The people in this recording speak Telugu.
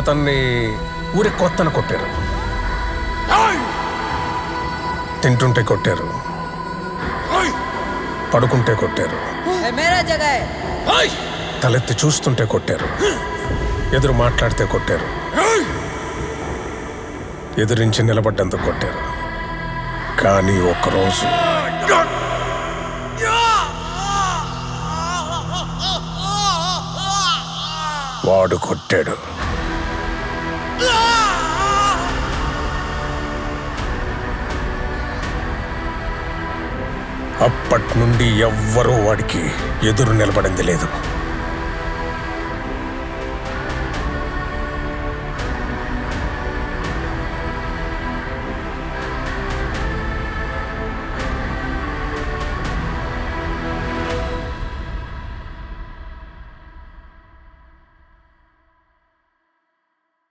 అతన్ని ఊరి కొత్తన కొట్టారు తింటుంటే కొట్టారు పడుకుంటే కొట్టారు ये मेरा जगह है తలెత్తి చూస్తుంటే కొట్టారు ఎదురు మాట్లాడితే కొట్టారు ఎదురించి నిలబడ్డందుకు కొట్టారు కానీ ఒక్కరోజు వాడు కొట్టాడు అప్పటి నుండి ఎవ్వరూ వాడికి ఎదురు నిలబడింది లేదు